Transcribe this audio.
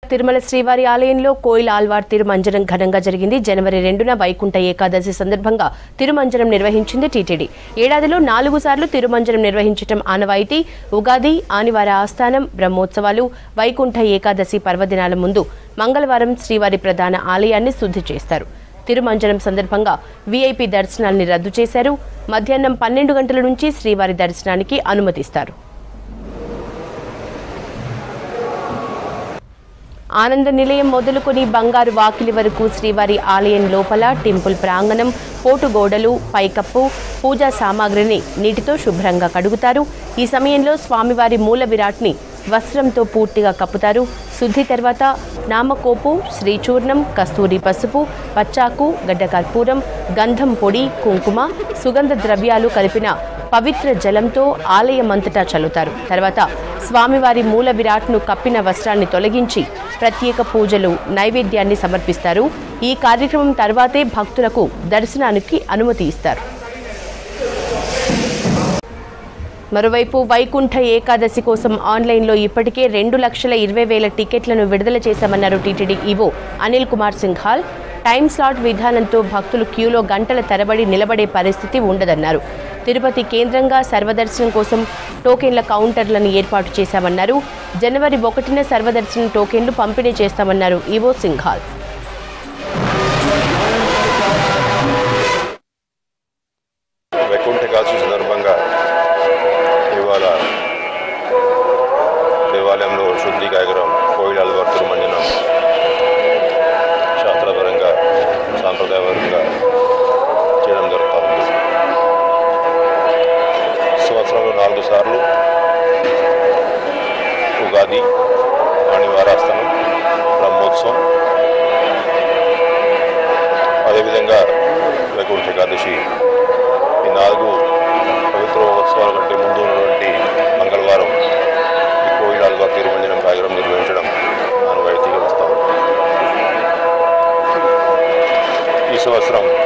తిరుమల శ్రీవారి ఆలయంలో కోయిల్ ఆల్వార్ తిరుమంజనం ఘనంగా జరిగింది జనవరి రెండున వైకుంఠ ఏకాదశి సందర్భంగా తిరుమంజనం నిర్వహించింది టీటీడీ ఏడాదిలో నాలుగు సార్లు తిరుమంజనం నిర్వహించటం ఆనవాయితీ ఉగాది ఆనివార ఆస్థానం బ్రహ్మోత్సవాలు వైకుంఠ ఏకాదశి పర్వదినాల ముందు మంగళవారం శ్రీవారి ప్రధాన ఆలయాన్ని శుద్ధి చేస్తారు తిరుమంజనం సందర్భంగా వీఐపీ దర్శనాల్ని రద్దు చేశారు మధ్యాహ్నం పన్నెండు గంటల నుంచి శ్రీవారి దర్శనానికి అనుమతిస్తారు ఆనంద నిలయం మొదలుకొని బంగారు వాకిలి వరకు శ్రీవారి ఆలయం లోపల టెంపుల్ ప్రాంగణం పోటు గోడలు పైకప్పు పూజా సామాగ్రిని నీటితో శుభ్రంగా కడుగుతారు ఈ సమయంలో స్వామివారి మూల విరాట్ని వస్త్రంతో పూర్తిగా కప్పుతారు శుద్ధి తర్వాత నామకోపు శ్రీచూర్ణం కస్తూరి పసుపు పచ్చాకు గడ్డ కర్పూరం గంధం పొడి కుంకుమ సుగంధ ద్రవ్యాలు కలిపిన పవిత్ర జలంతో ఆలయమంతటా చల్లుతారు తర్వాత స్వామివారి మూల విరాట్ను కప్పిన వస్త్రాన్ని తొలగించి ప్రత్యేక పూజలు నైవేద్యాన్ని సమర్పిస్తారు ఈ కార్యక్రమం తర్వాతే భక్తులకు దర్శనానికి అనుమతి ఇస్తారు మరోవైపు వైకుంఠ ఏకాదశి కోసం ఆన్లైన్లో ఇప్పటికే రెండు లక్షల ఇరవై వేల టికెట్లను విడుదల చేశామన్నారు TTD EO Anil Kumar Singhal time slot విధానంతో భక్తులు క్యూలో గంటల తరబడి నిలబడే పరిస్థితి ఉండదన్నారు తిరుపతి కేంద్రంగా సర్వదర్శనం కోసం టోకెన్ల కౌంటర్లను ఏర్పాటు చేశామన్నారు జనవరి ఒకటిన సర్వదర్శనం టోకెన్లు పంపిణీ చేస్తామన్నారు ఈవో సింఘాల్ వైకుంఠ ఏకాదశి సందర్భంగా ఇవాళ దేవాలయంలో శుద్ధి కార్యక్రమం కోయిల అల్వార్ తిరుమంజనం శాస్త్రపరంగా సాంప్రదాయపరంగా చేయడం జరుగుతూ ఉంది సంవత్సరంలో నాలుగు సార్లు ఉగాది ఆణివారాస్తనం బ్రహ్మోత్సవం అదేవిధంగా వైకుంఠ ఏకాదశి ఈ నాలుగు పవిత్ర ఉత్సవాల కంటే ముందు ఉన్నటువంటి మంగళవారం ఈ కోయిలాలుగా తిరుమంజనం కార్యక్రమం నిర్వహించడం ఆనవాయితీగా వస్తాం ఈ సంవత్సరం